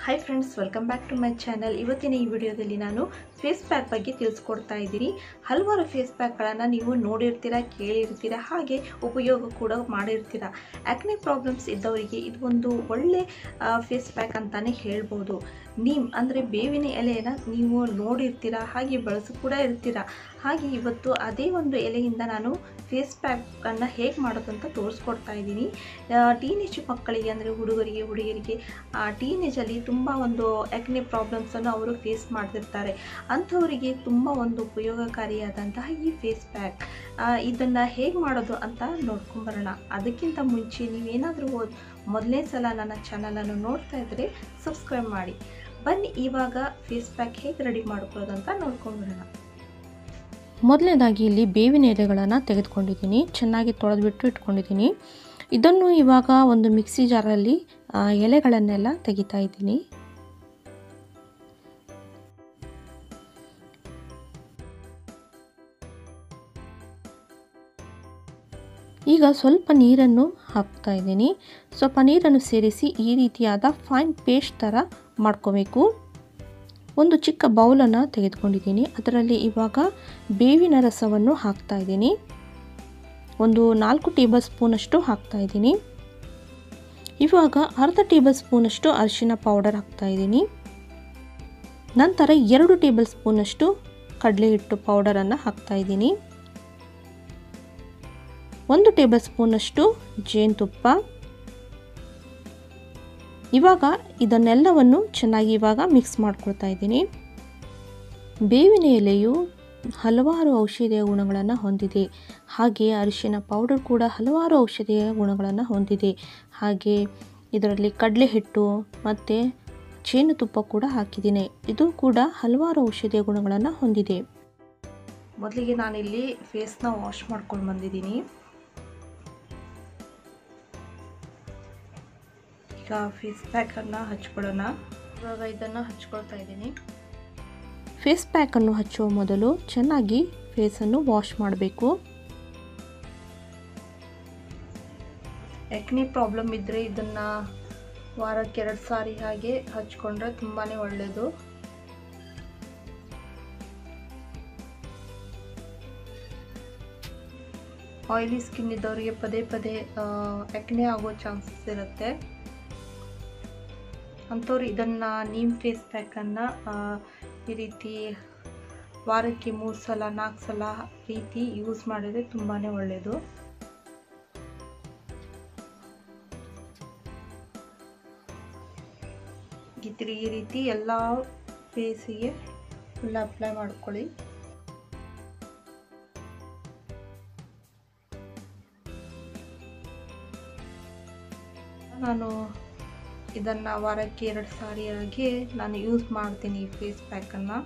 hi friends welcome back to my channel ಇವತ್ತಿನ ಈ ವಿಡಿಯೋದಲ್ಲಿ ನಾನು ಫೇಸ್ ಪ್ಯಾಕ್ ಬಗ್ಗೆ ತಿಳಿಸ್ಕೊಡ್ತಾ ಇದ್ದೀನಿ ಹಲವಾರು ಫೇಸ್ ಪ್ಯಾಕ್ಗಳನ್ನು ನೀವು ನೋಡಿರ್ತೀರ ಕೇಳಿರ್ತೀರ ಹಾಗೆ ಉಪಯೋಗ ಕೂಡ ಮಾಡಿರ್ತೀರ ಆ್ಯಕ್ನೆ ಪ್ರಾಬ್ಲಮ್ಸ್ ಇದ್ದವರಿಗೆ ಇದು ಒಂದು ಒಳ್ಳೆ ಫೇಸ್ ಪ್ಯಾಕ್ ಅಂತಲೇ ಹೇಳ್ಬೋದು ನೀಮ್ ಅಂದರೆ ಬೇವಿನ ಎಲೆಯನ್ನು ನೀವು ನೋಡಿರ್ತೀರ ಹಾಗೆ ಬಳಸಿ ಕೂಡ ಇರ್ತೀರ ಹಾಗೆ ಇವತ್ತು ಅದೇ ಒಂದು ಎಲೆಯಿಂದ ನಾನು ಫೇಸ್ ಪ್ಯಾಕನ್ನು ಹೇಗೆ ಮಾಡೋದು ಅಂತ ತೋರಿಸ್ಕೊಡ್ತಾ ಇದ್ದೀನಿ ಟೀನೇಜ್ ಮಕ್ಕಳಿಗೆ ಅಂದರೆ ಹುಡುಗರಿಗೆ ಹುಡುಗಿಯರಿಗೆ ಟೀನೇಜಲ್ಲಿ ತುಂಬ ಒಂದು ಆ್ಯಕ್ನೆ ಪ್ರಾಬ್ಲಮ್ಸನ್ನು ಅವರು ಫೇಸ್ ಮಾಡ್ತಿರ್ತಾರೆ ಅಂಥವರಿಗೆ ತುಂಬ ಒಂದು ಉಪಯೋಗಕಾರಿಯಾದಂತಹ ಈ ಫೇಸ್ ಪ್ಯಾಕ್ ಇದನ್ನು ಹೇಗೆ ಮಾಡೋದು ಅಂತ ನೋಡ್ಕೊಂಬರೋಣ ಅದಕ್ಕಿಂತ ಮುಂಚೆ ನೀವೇನಾದರೂ ಮೊದಲನೇ ಸಲ ನನ್ನ ಚಾನಲನ್ನು ನೋಡ್ತಾ ಇದ್ದರೆ ಸಬ್ಸ್ಕ್ರೈಬ್ ಮಾಡಿ ಬನ್ನಿ ಇವಾಗ ಫೇಸ್ ಪ್ಯಾಕ್ ಹೇಗೆ ರೆಡಿ ಮಾಡ್ಕೊಳ್ಳೋದು ಅಂತ ನೋಡ್ಕೊಂಬರೋಣ ಮೊದಲನೇದಾಗಿ ಇಲ್ಲಿ ಬೇವಿನ ಎಲೆಗಳನ್ನು ತೆಗೆದುಕೊಂಡಿದ್ದೀನಿ ಚೆನ್ನಾಗಿ ತೊಳೆದ್ಬಿಟ್ಟು ಇಟ್ಕೊಂಡಿದ್ದೀನಿ ಇದನ್ನು ಇವಾಗ ಒಂದು ಮಿಕ್ಸಿ ಜಾರಲ್ಲಿ ಎಲೆಗಳನ್ನೆಲ್ಲ ತೆಗಿತಾ ಇದ್ದೀನಿ ಈಗ ಸ್ವಲ್ಪ ನೀರನ್ನು ಹಾಕ್ತಾ ಇದ್ದೀನಿ ಸ್ವಲ್ಪ ನೀರನ್ನು ಸೇರಿಸಿ ಈ ರೀತಿಯಾದ ಫೈನ್ ಪೇಸ್ಟ್ ಥರ ಮಾಡ್ಕೋಬೇಕು ಒಂದು ಚಿಕ್ಕ ಬೌಲನ್ನು ತೆಗೆದುಕೊಂಡಿದ್ದೀನಿ ಅದರಲ್ಲಿ ಇವಾಗ ಬೇವಿನ ರಸವನ್ನು ಹಾಕ್ತಾ ಇದ್ದೀನಿ ಒಂದು ನಾಲ್ಕು ಟೇಬಲ್ ಸ್ಪೂನಷ್ಟು ಹಾಕ್ತಾ ಇದ್ದೀನಿ ಇವಾಗ ಅರ್ಧ ಟೇಬಲ್ ಸ್ಪೂನಷ್ಟು ಅರಿಶಿನ ಪೌಡರ್ ಹಾಕ್ತಾ ಇದ್ದೀನಿ ನಂತರ ಎರಡು ಟೇಬಲ್ ಸ್ಪೂನಷ್ಟು ಕಡಲೆ ಹಿಟ್ಟು ಪೌಡರನ್ನು ಹಾಕ್ತಾ ಇದ್ದೀನಿ ಒಂದು ಟೇಬಲ್ ಸ್ಪೂನಷ್ಟು ಜೇನುತುಪ್ಪ ಇವಾಗ ಇದನ್ನೆಲ್ಲವನ್ನು ಚೆನ್ನಾಗಿ ಇವಾಗ ಮಿಕ್ಸ್ ಮಾಡ್ಕೊಳ್ತಾ ಇದ್ದೀನಿ ಬೇವಿನ ಎಲೆಯು ಹಲವಾರು ಔಷಧೀಯ ಗುಣಗಳನ್ನು ಹೊಂದಿದೆ ಹಾಗೆ ಅರಿಶಿನ ಪೌಡರ್ ಕೂಡ ಹಲವಾರು ಔಷಧೀಯ ಗುಣಗಳನ್ನು ಹೊಂದಿದೆ ಹಾಗೆ ಇದರಲ್ಲಿ ಕಡಲೆ ಹಿಟ್ಟು ಮತ್ತು ಜೇನುತುಪ್ಪ ಕೂಡ ಹಾಕಿದ್ದೀನಿ ಇದು ಕೂಡ ಹಲವಾರು ಔಷಧೀಯ ಗುಣಗಳನ್ನು ಹೊಂದಿದೆ ಮೊದಲಿಗೆ ನಾನಿಲ್ಲಿ ಫೇಸ್ನ ವಾಶ್ ಮಾಡ್ಕೊಂಡು ಬಂದಿದ್ದೀನಿ ಈಗ ಫೇಸ್ ಪ್ಯಾಕನ್ನು ಹಚ್ಕೊಳ್ಳೋಣ ಇವಾಗ ಇದನ್ನು ಹಚ್ಕೊಳ್ತಾ ಇದ್ದೀನಿ ಫೇಸ್ ಪ್ಯಾಕನ್ನು ಹಚ್ಚುವ ಮೊದಲು ಚೆನ್ನಾಗಿ ಫೇಸನ್ನು ವಾಶ್ ಮಾಡಬೇಕು ಎಕ್ನಿ ಪ್ರಾಬ್ಲಮ್ ಇದ್ದರೆ ಇದನ್ನು ವಾರಕ್ಕೆ ಎರಡು ಸಾರಿ ಹಾಗೆ ಹಚ್ಕೊಂಡ್ರೆ ತುಂಬಾ ಒಳ್ಳೆಯದು ಆಯಿಲಿ ಸ್ಕಿನ್ ಇದ್ದವರಿಗೆ ಪದೇ ಪದೇ ಎಕ್ನೆ ಆಗೋ ಚಾನ್ಸಸ್ ಇರುತ್ತೆ ಅಂಥವ್ರು ಇದನ್ನು ನೀಮ್ ಫೇಸ್ ಪ್ಯಾಕನ್ನು ಈ ರೀತಿ ವಾರಕ್ಕೆ ಮೂರು ಸಲ ನಾಲ್ಕು ಸಲ ರೀತಿ ಯೂಸ್ ಮಾಡಿದರೆ ತುಂಬಾ ಒಳ್ಳೆಯದು ಈ ರೀತಿ ಎಲ್ಲ ಫೇಸಿಗೆ ಫುಲ್ ಅಪ್ಲೈ ಮಾಡ್ಕೊಳ್ಳಿ ನಾನು ಇದನ್ನು ವಾರಕ್ಕೆ ಎರಡು ಸಾರಿಯಾಗಿ ನಾನು ಯೂಸ್ ಮಾಡ್ತೀನಿ ಈ ಫೇಸ್ ಪ್ಯಾಕನ್ನು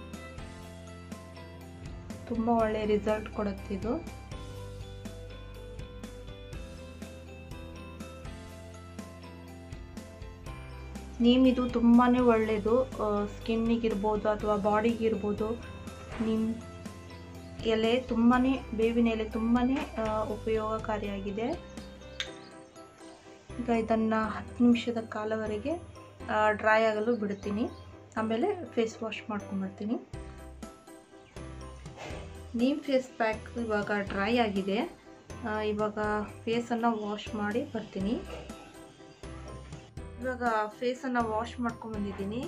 ತುಂಬ ಒಳ್ಳೆಯ ರಿಸಲ್ಟ್ ಕೊಡುತ್ತೆ ಇದು ನೀಮ್ ಇದು ತುಂಬಾ ಒಳ್ಳೆಯದು ಸ್ಕಿನ್ನಿಗಿರ್ಬೋದು ಅಥವಾ ಬಾಡಿಗಿರ್ಬೋದು ನಿಮ್ಮ ಎಲೆ ತುಂಬಾ ಬೇವಿನ ಎಲೆ ತುಂಬಾ ಉಪಯೋಗಕಾರಿಯಾಗಿದೆ ಈಗ ಇದನ್ನು ಹತ್ತು ನಿಮಿಷದ ಕಾಲವರೆಗೆ ಡ್ರೈ ಆಗಲು ಬಿಡ್ತೀನಿ ಆಮೇಲೆ ಫೇಸ್ ವಾಶ್ ಮಾಡ್ಕೊಂಡ್ಬರ್ತೀನಿ ನೀಮ್ ಫೇಸ್ ಪ್ಯಾಕ್ ಇವಾಗ ಡ್ರೈ ಆಗಿದೆ ಇವಾಗ ಫೇಸನ್ನು ವಾಶ್ ಮಾಡಿ ಬರ್ತೀನಿ ಇವಾಗ ಫೇಸನ್ನು ವಾಶ್ ಮಾಡ್ಕೊಂಡ್ಬಂದಿದ್ದೀನಿ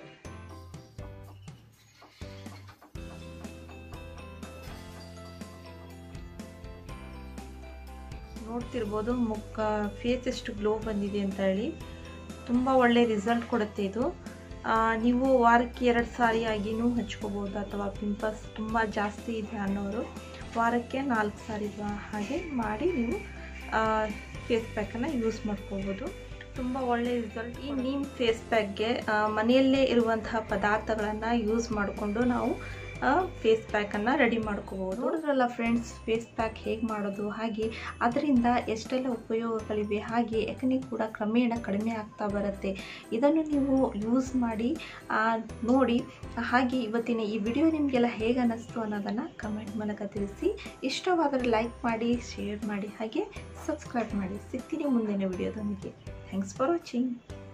ನೋಡ್ತಿರ್ಬೋದು ಮುಖ ಫೇಸ್ ಎಷ್ಟು ಗ್ಲೋ ಬಂದಿದೆ ಅಂತ ಹೇಳಿ ತುಂಬ ಒಳ್ಳೆ ರಿಸಲ್ಟ್ ಕೊಡುತ್ತೆ ಇದು ನೀವು ವಾರಕ್ಕೆ ಎರಡು ಸಾರಿ ಆಗಿನೂ ಹಚ್ಕೋಬೋದು ಅಥವಾ ಪಿಂಪಲ್ಸ್ ತುಂಬ ಜಾಸ್ತಿ ಇದೆ ಅನ್ನೋರು ವಾರಕ್ಕೆ ನಾಲ್ಕು ಸಾರಿ ಹಾಗೆ ಮಾಡಿ ನೀವು ಫೇಸ್ ಪ್ಯಾಕನ್ನು ಯೂಸ್ ಮಾಡ್ಕೋಬೋದು ತುಂಬ ಒಳ್ಳೆಯ ರಿಸಲ್ಟ್ ಈ ನೀಮ್ ಫೇಸ್ ಪ್ಯಾಕ್ಗೆ ಮನೆಯಲ್ಲೇ ಇರುವಂತಹ ಪದಾರ್ಥಗಳನ್ನು ಯೂಸ್ ಮಾಡಿಕೊಂಡು ನಾವು ಫೇಸ್ ಪ್ಯಾಕನ್ನು ರೆಡಿ ಮಾಡ್ಕೋಬೋದು ನೋಡಿದ್ರಲ್ಲ ಫ್ರೆಂಡ್ಸ್ ಫೇಸ್ ಪ್ಯಾಕ್ ಹೇಗೆ ಮಾಡೋದು ಹಾಗೆ ಅದರಿಂದ ಎಷ್ಟೆಲ್ಲ ಉಪಯೋಗಗಳಿವೆ ಹಾಗೆ ಎಕನೆ ಕೂಡ ಕ್ರಮೇಣ ಕಡಿಮೆ ಆಗ್ತಾ ಬರುತ್ತೆ ಇದನ್ನು ನೀವು ಯೂಸ್ ಮಾಡಿ ನೋಡಿ ಹಾಗೆ ಇವತ್ತಿನ ಈ ವಿಡಿಯೋ ನಿಮಗೆಲ್ಲ ಹೇಗೆ ಅನ್ನಿಸ್ತು ಅನ್ನೋದನ್ನು ಕಮೆಂಟ್ ಮೂಲಕ ತಿಳಿಸಿ ಇಷ್ಟವಾದರೆ ಲೈಕ್ ಮಾಡಿ ಶೇರ್ ಮಾಡಿ ಹಾಗೆ ಸಬ್ಸ್ಕ್ರೈಬ್ ಮಾಡಿ ಸಿಗ್ತೀನಿ ಮುಂದಿನ ವಿಡಿಯೋದೊಂದಿಗೆ ಥ್ಯಾಂಕ್ಸ್ ಫಾರ್ ವಾಚಿಂಗ್